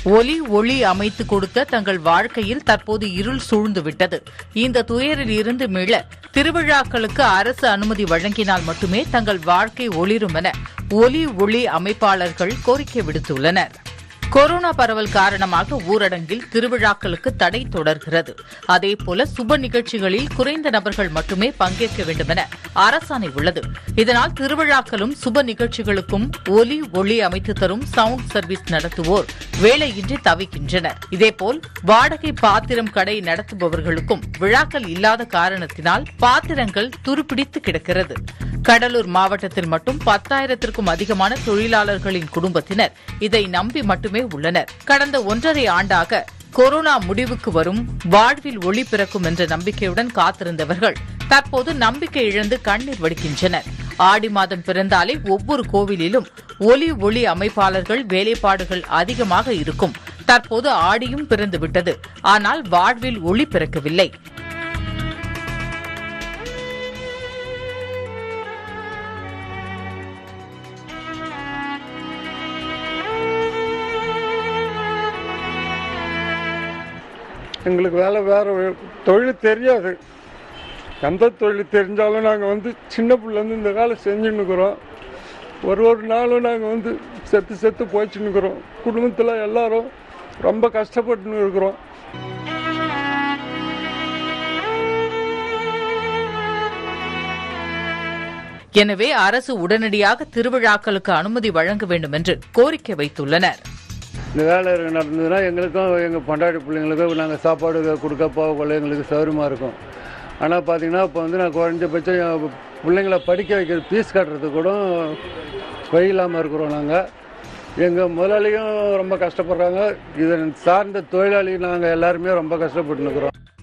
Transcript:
ஒலி ஒளி அமைத்து கொடுத்த தங்கள் வாழ்க்கையில் தற்போது இருள் சூழ்ந்து விட்டது இந்த துயரில் இருந்து மீள திருவிழாக்களுக்கு அரசு அனுமதி வழங்கினால் மட்டுமே தங்கள் வாழ்க்கை ஒளிரும் என ஒலி ஒளி அமைப்பாளர்கள் கோரிக்கை விடுத்துள்ளனர் கொரோனா பரவல் காரணமாக ஊரடங்கில் திருவிழாக்களுக்கு தடை தொடர்கிறது அதேபோல சுப நிகழ்ச்சிகளில் குறைந்த நபர்கள் மட்டுமே பங்கேற்க வேண்டும் என அரசாணை உள்ளது இதனால் திருவிழாக்களும் சுப நிகழ்ச்சிகளுக்கும் ஒலி ஒளி அமைத்து தரும் சவுண்ட் சர்வீஸ் நடத்துவோர் வேலையின்றி தவிக்கின்றனர் இதேபோல் வாடகை பாத்திரம் கடை நடத்துபவர்களுக்கும் விழாக்கள் இல்லாத காரணத்தினால் பாத்திரங்கள் துருப்பிடித்து கிடக்கிறது கடலூர் மாவட்டத்தில் மட்டும் பத்தாயிரத்திற்கும் அதிகமான தொழிலாளர்களின் குடும்பத்தினர் இதை நம்பி மட்டுமே உள்ளனர் கடந்த ஒன்றரை ஆண்டாக கொரோனா முடிவுக்கு வரும் வாழ்வில் ஒளி பிறக்கும் என்ற நம்பிக்கையுடன் காத்திருந்தவர்கள் தற்போது நம்பிக்கை இழந்து கண்ணீர் வடிக்கின்றனர் ஆடி மாதம் பிறந்தாலே ஒவ்வொரு கோவிலிலும் ஒலி ஒளி அமைப்பாளர்கள் வேலைப்பாடுகள் அதிகமாக இருக்கும் தற்போது ஆடியும் பிறந்துவிட்டது ஆனால் வாழ்வில் ஒளி பிறக்கவில்லை எங்களுக்கு வேலை வேறு தொழில் தெரியாது எந்த தொழில் தெரிஞ்சாலும் நாங்கள் வந்து சின்ன பிள்ளைந்து இந்த காலம் செஞ்சுன்னுக்குறோம் ஒரு ஒரு நாளும் நாங்கள் வந்து செத்து செத்து போச்சுன்னுக்குறோம் குடும்பத்தில் எல்லாரும் ரொம்ப கஷ்டப்பட்டுன்னு இருக்கிறோம் எனவே அரசு உடனடியாக திருவிழாக்களுக்கு அனுமதி வழங்க வேண்டும் என்று கோரிக்கை வைத்துள்ளனர் இந்த வேலை நடந்ததுன்னா எங்களுக்கும் எங்கள் பொண்டாட்டி பிள்ளைங்களுக்கும் நாங்கள் சாப்பாடு கொடுக்க போகக்குள்ள எங்களுக்கு சௌகரியமாக இருக்கும் ஆனால் பார்த்தீங்கன்னா இப்போ வந்து நான் குறைஞ்சபட்சம் என் பிள்ளைங்கள படிக்க வைக்கிற ஃபீஸ் கட்டுறதுக்கு கூட வழி இல்லாமல் இருக்கிறோம் நாங்கள் எங்கள் முதலாளியும் ரொம்ப கஷ்டப்படுறாங்க இதை சார்ந்த தொழிலாளி நாங்கள் எல்லாருமே ரொம்ப கஷ்டப்பட்டு இருக்கிறோம்